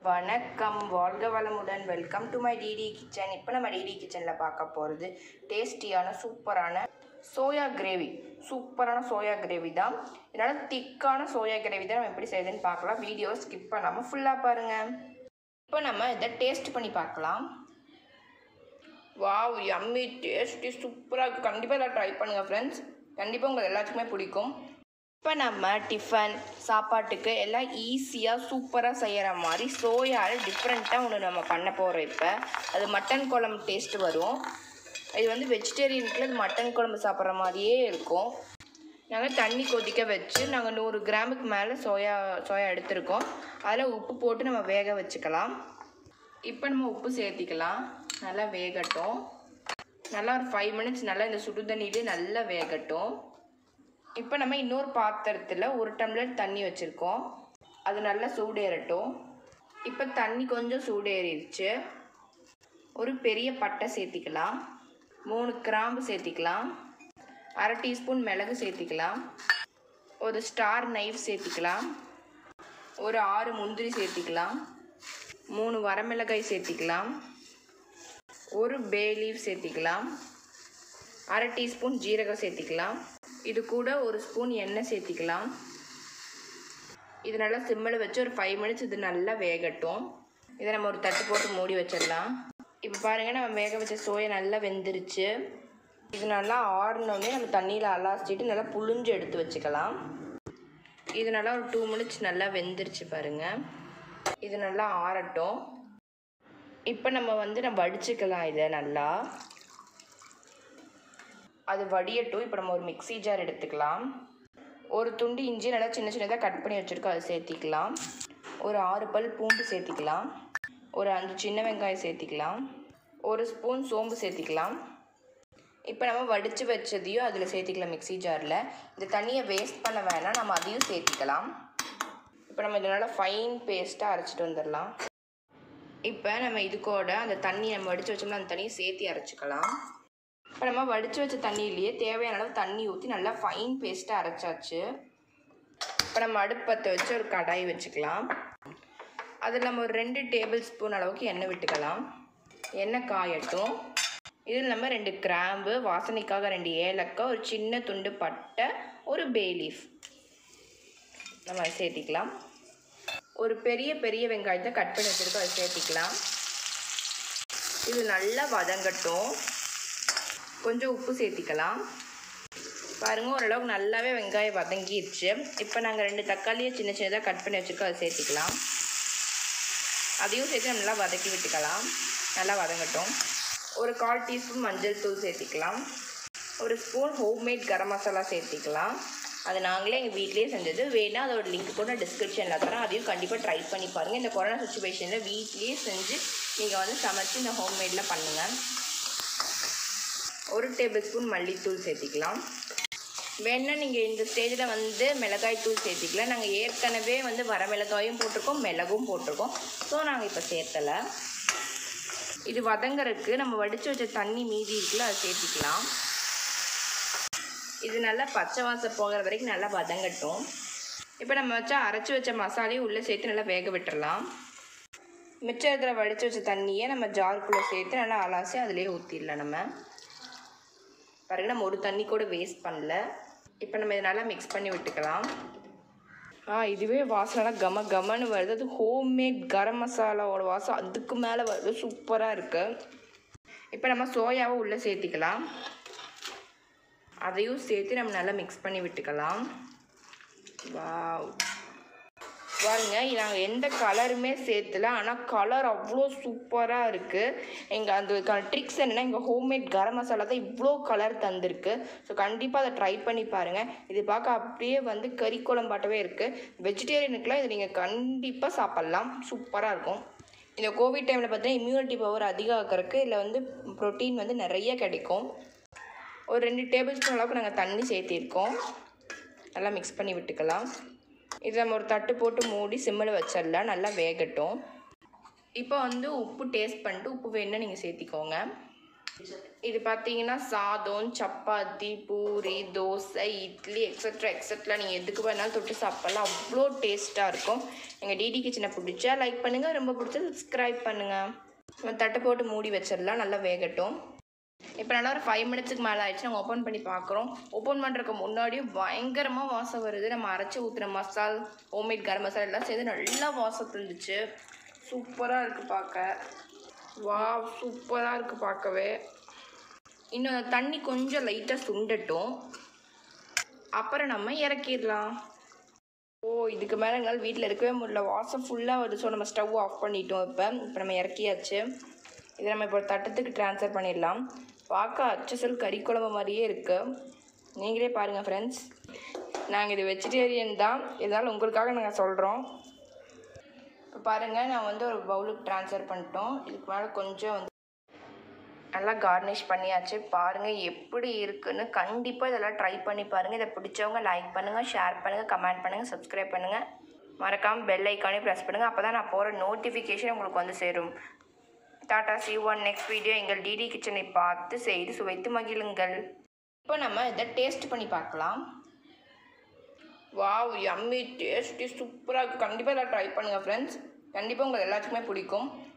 வணக்கம் வாழ்க வளமுடன் welcome to my DD kitchen இப்போ நம்ம டிடி கிச்சனில் பார்க்க போகிறது டேஸ்டியான சூப்பரான சோயா கிரேவி சூப்பரான சோயா கிரேவி தான் இதனால் திக்கான சோயா கிரேவி தான் நம்ம எப்படி செய்யுதுன்னு பார்க்கலாம் வீடியோ ஸ்கிப் பண்ணாமல் ஃபுல்லாக பாருங்கள் இப்போ நம்ம இதை டேஸ்ட் பண்ணி பார்க்கலாம் வாவ் யம்மி டேஸ்டி சூப்பராக இருக்குது கண்டிப்பாக இதை ட்ரை பண்ணுங்கள் ஃப்ரெண்ட்ஸ் கண்டிப்பாக உங்களுக்கு எல்லாத்துக்குமே பிடிக்கும் இப்போ நம்ம டிஃபன் சாப்பாட்டுக்கு எல்லாம் ஈஸியாக சூப்பராக செய்கிற மாதிரி சோயாவில் டிஃப்ரெண்ட்டாக ஒன்று நம்ம பண்ண போகிறோம் இப்போ அது மட்டன் குழம்பு டேஸ்ட் வரும் இது வந்து வெஜிடேரியனுக்கு அது மட்டன் குழம்பு சாப்பிட்ற மாதிரியே இருக்கும் நாங்கள் தண்ணி கொதிக்க வச்சு நாங்கள் நூறு கிராமுக்கு மேலே சோயா சோயா எடுத்திருக்கோம் அதில் உப்பு போட்டு நம்ம வேக வச்சுக்கலாம் இப்போ நம்ம உப்பு சேர்த்திக்கலாம் நல்லா வேகட்டும் நல்லா ஒரு ஃபைவ் மினிட்ஸ் நல்லா இந்த சுடு தண்ணியிலே நல்லா வேகட்டும் இப்போ நம்ம இன்னொரு பாத்திரத்தில் ஒரு டம்ளர் தண்ணி வச்சுருக்கோம் அது நல்லா சூடேறட்டும் இப்போ தண்ணி கொஞ்சம் சூடேறிடுச்சு ஒரு பெரிய பட்டை சேர்த்திக்கலாம் மூணு கிராம்பு சேர்த்திக்கலாம் அரை டீஸ்பூன் மிளகு சேர்த்திக்கலாம் ஒரு ஸ்டார் நைஃப் சேர்த்திக்கலாம் ஒரு ஆறு முந்திரி சேர்த்திக்கலாம் மூணு வரமிளகாய் சேர்த்திக்கலாம் ஒரு பே லீஃப் சேர்த்திக்கலாம் அரை டீஸ்பூன் ஜீரகம் சேர்த்திக்கலாம் இது கூட ஒரு ஸ்பூன் எண்ணெய் சேர்த்திக்கலாம் இது நல்லா சிம்மில் வச்சு ஒரு ஃபைவ் மினிட்ஸ் இது நல்லா வேகட்டும் இதை நம்ம ஒரு தட்டு போட்டு மூடி வச்சிடலாம் இப்போ பாருங்கள் நம்ம வேக வச்ச சோயா நல்லா வெந்துருச்சு இது நல்லா ஆறினோடனே நம்ம தண்ணியில் அலாசிட்டு நல்லா புழிஞ்சு எடுத்து வச்சுக்கலாம் இது நல்லா ஒரு டூ மினிட்ஸ் நல்லா வெந்துருச்சு பாருங்கள் இது நல்லா ஆறட்டும் இப்போ நம்ம வந்து நம்ம வடிச்சுக்கலாம் இதை நல்லா அது வடியட்டும் இப்போ நம்ம ஒரு மிக்ஸி ஜார் எடுத்துக்கலாம் ஒரு துண்டு இஞ்சி நல்லா சின்ன சின்னதாக கட் பண்ணி வச்சுருக்கோம் அதை சேர்த்திக்கலாம் ஒரு ஆறு பல் பூண்டு சேர்த்திக்கலாம் ஒரு அஞ்சு சின்ன வெங்காயம் சேர்த்திக்கலாம் ஒரு ஸ்பூன் சோம்பு சேர்த்திக்கலாம் இப்போ நம்ம வடித்து வச்சதையும் அதில் சேர்த்திக்கலாம் மிக்ஸி ஜாரில் இந்த தண்ணியை வேஸ்ட் பண்ண வேணாம் நம்ம அதையும் சேர்த்திக்கலாம் இப்போ நம்ம இதனால் ஃபைன் பேஸ்ட்டாக அரைச்சிட்டு வந்துடலாம் இப்போ நம்ம இது கூட அந்த தண்ணி நம்ம வடித்து வச்சோம்னா அந்த தண்ணியை சேர்த்து அரைச்சிக்கலாம் இப்போ நம்ம வடித்து வச்ச தண்ணியிலேயே தேவையான அளவு தண்ணி ஊற்றி நல்லா ஃபைன் பேஸ்ட்டாக அரைச்சாச்சு இப்போ நம்ம அடுப்பத்தை வச்சு ஒரு கடாய் வச்சுக்கலாம் அதில் நம்ம ஒரு ரெண்டு டேபிள் ஸ்பூன் அளவுக்கு எண்ணெய் விட்டுக்கலாம் எண்ணெய் காயட்டும் இதில் நம்ம ரெண்டு கிராம்பு வாசனைக்காக ரெண்டு ஏலக்காய் ஒரு சின்ன துண்டு பட்டை ஒரு பே லீஃப் நம்ம அதை சேர்த்திக்கலாம் ஒரு பெரிய பெரிய வெங்காயத்தை கட் பண்ணி வச்சுருக்கோம் அதை சேர்த்திக்கலாம் இது நல்லா வதங்கட்டும் கொஞ்சம் உப்பு சேர்த்திக்கலாம் பாருங்கள் ஓரளவுக்கு நல்லாவே வெங்காயம் வதங்கிடுச்சு இப்போ நாங்கள் ரெண்டு தக்காளியை சின்ன சின்னதாக கட் பண்ணி வச்சுருக்கோம் அதை சேர்த்திக்கலாம் அதையும் சேர்த்து நல்லா வதக்கி விட்டுக்கலாம் நல்லா வதங்கட்டும் ஒரு கால் டீஸ்பூன் மஞ்சள் தூள் சேர்த்திக்கலாம் ஒரு ஸ்பூன் ஹோம்மேட் கரம் மசாலா சேர்த்திக்கலாம் அது நாங்களே எங்கள் வீட்லேயே செஞ்சது வேணால் அதோட லிங்க் கூட டிஸ்கிரிப்ஷனில் தரோம் அதையும் கண்டிப்பாக ட்ரை பண்ணி பாருங்கள் இந்த கொரோனா சுச்சுவேஷனில் வீட்லேயே செஞ்சு நீங்கள் வந்து சமைச்சு இந்த ஹோம்மேடில் பண்ணுங்கள் ஒரு டேபிள் ஸ்பூன் மல்லித்தூள் சேர்த்திக்கலாம் வேணால் நீங்கள் இந்த ஸ்டேஜில் வந்து மிளகாய் தூள் சேர்த்திக்கலாம் நாங்கள் ஏற்கனவே வந்து வர மிளகாயும் போட்டிருக்கோம் மிளகும் போட்டிருக்கோம் ஸோ நாங்கள் இப்போ சேர்த்தலை இது வதங்கறதுக்கு நம்ம வடித்து வச்ச தண்ணி மீதி இருக்குல்ல அதை சேர்த்திக்கலாம் இது நல்லா பச்சை வாசம் போகிற வரைக்கும் நல்லா வதங்கட்டும் இப்போ நம்ம வச்சா அரைச்சி வச்ச மசாலையும் உள்ளே சேர்த்து நல்லா வேக விட்டுறலாம் மிச்சம் இருக்கிற வடித்து வச்ச தண்ணியை நம்ம ஜாருக்குள்ளே சேர்த்து நல்லா அலாசி அதிலே ஊற்றிடலாம் நம்ம பாருங்க நம்ம ஒரு தண்ணி கூட வேஸ்ட் பண்ணல இப்போ நம்ம இதை நல்லா மிக்ஸ் பண்ணி விட்டுக்கலாம் ஆ இதுவே வாசனைலாம் கம கமன்னு வருது அது ஹோம்மேட் கரம் மசாலாவோட வாசம் அதுக்கு மேலே வருது சூப்பராக இருக்குது இப்போ நம்ம சோயாவை உள்ளே சேர்த்திக்கலாம் அதையும் சேர்த்து நம்ம நல்லா மிக்ஸ் பண்ணி விட்டுக்கலாம் வாவ் பாருங்க நாங்கள் எந்த கலருமே சேர்த்துல ஆனால் கலர் அவ்வளோ சூப்பராக இருக்குது எங்கள் அதுக்கான ட்ரிக்ஸ் என்னென்னா எங்கள் ஹோம்மேட் கரம் மசாலா தான் இவ்வளோ கலர் தந்திருக்கு ஸோ கண்டிப்பாக அதை ட்ரை பண்ணி பாருங்கள் இது பார்க்க அப்படியே வந்து கறி குழம்பாட்டவே இருக்குது வெஜிடேரியனுக்குலாம் இது நீங்கள் கண்டிப்பாக சாப்பிட்லாம் சூப்பராக இருக்கும் இந்த கோவிட் டைமில் பார்த்தீங்கன்னா இம்யூனிட்டி பவர் அதிகம் ஆக்கிறதுக்கு இதில் வந்து ப்ரோட்டீன் வந்து நிறைய கிடைக்கும் ஒரு ரெண்டு டேபிள் ஸ்பூன் அளவுக்கு நாங்கள் தண்ணி சேர்த்திருக்கோம் நல்லா மிக்ஸ் பண்ணி விட்டுக்கலாம் இது நம்ம ஒரு தட்டு போட்டு மூடி சிம்மில் வச்சிடலாம் நல்லா வேகட்டும் இப்போ வந்து உப்பு டேஸ்ட் பண்ணிட்டு உப்பு வேணும்னா நீங்கள் சேர்த்திக்கோங்க இது பார்த்தீங்கன்னா சாதம் சப்பாத்தி பூரி தோசை இட்லி எக்ஸட்ரா எக்ஸட்ரா நீங்கள் எதுக்கு வேணாலும் தொட்டு சாப்பிடலாம் அவ்வளோ டேஸ்ட்டாக இருக்கும் எங்கள் டிடி கிச்சனை பிடிச்சா லைக் பண்ணுங்கள் ரொம்ப பிடிச்சா சப்ஸ்கிரைப் பண்ணுங்கள் நம்ம தட்டை போட்டு மூடி வச்சிடலாம் நல்லா வேகட்டும் இப்போ நல்லா ஒரு ஃபைவ் மினிட்ஸுக்கு மேலே ஆயிடுச்சு நாங்கள் ஓப்பன் பண்ணி பார்க்குறோம் ஓப்பன் பண்ணுறதுக்கு முன்னாடியும் பயங்கரமாக வாசம் வருது நம்ம அரைச்சி ஊற்றுற மசால் ஹோம்மேட் கரம் மசாலா எல்லாம் சேர்ந்து நல்லா வாசம் இருந்துச்சு சூப்பராக இருக்குது பார்க்க வா சூப்பராக இருக்குது பார்க்கவே இன்னும் அந்த தண்ணி கொஞ்சம் லைட்டாக சுண்டட்டும் அப்புறம் நம்ம இறக்கிடலாம் ஓ இதுக்கு மேலே எங்களால் வீட்டில் இருக்கவே முடியல வாசம் ஃபுல்லாக வருது ஸோ நம்ம ஸ்டவ் ஆஃப் பண்ணிட்டோம் இப்போ இப்போ நம்ம இறக்கியாச்சு இதை நம்ம இப்போ ஒரு தட்டத்துக்கு ட்ரான்ஸ்ஃபர் பண்ணிடலாம் பார்க்க அச்சசல் கறி குழம்பு மாதிரியே இருக்குது நீங்களே பாருங்கள் ஃப்ரெண்ட்ஸ் நாங்கள் இது வெஜிடேரியன் தான் இருந்தாலும் உங்களுக்காக நாங்கள் சொல்கிறோம் இப்போ பாருங்கள் நான் வந்து ஒரு பவுலுக்கு ட்ரான்ஸ்ஃபர் பண்ணிட்டோம் இதுக்கு மேலே கொஞ்சம் வந்து நல்லா கார்னிஷ் பண்ணியாச்சு பாருங்கள் எப்படி இருக்குன்னு கண்டிப்பாக இதெல்லாம் ட்ரை பண்ணி பாருங்கள் இதை பிடிச்சவங்க லைக் பண்ணுங்கள் ஷேர் பண்ணுங்கள் கமெண்ட் பண்ணுங்கள் சப்ஸ்கிரைப் பண்ணுங்கள் மறக்காமல் பெல் ஐக்கானே ப்ரெஸ் பண்ணுங்கள் அப்போ தான் நான் போகிற நோட்டிஃபிகேஷன் உங்களுக்கு வந்து சேரும் டாடா சி ஒன் நெக்ஸ்ட் வீடியோ எங்கள் டிடி கிச்சனை பார்த்து செய்து சுவைத்து மகிழுங்கள் இப்போ நம்ம இதை டேஸ்ட் பண்ணி பார்க்கலாம் வாவ் யம்மி டேஸ்டி சூப்பராக இருக்குது கண்டிப்பாக எல்லாம் ட்ரை பண்ணுங்கள் ஃப்ரெண்ட்ஸ் கண்டிப்பாக உங்களுக்கு எல்லாத்துக்குமே பிடிக்கும்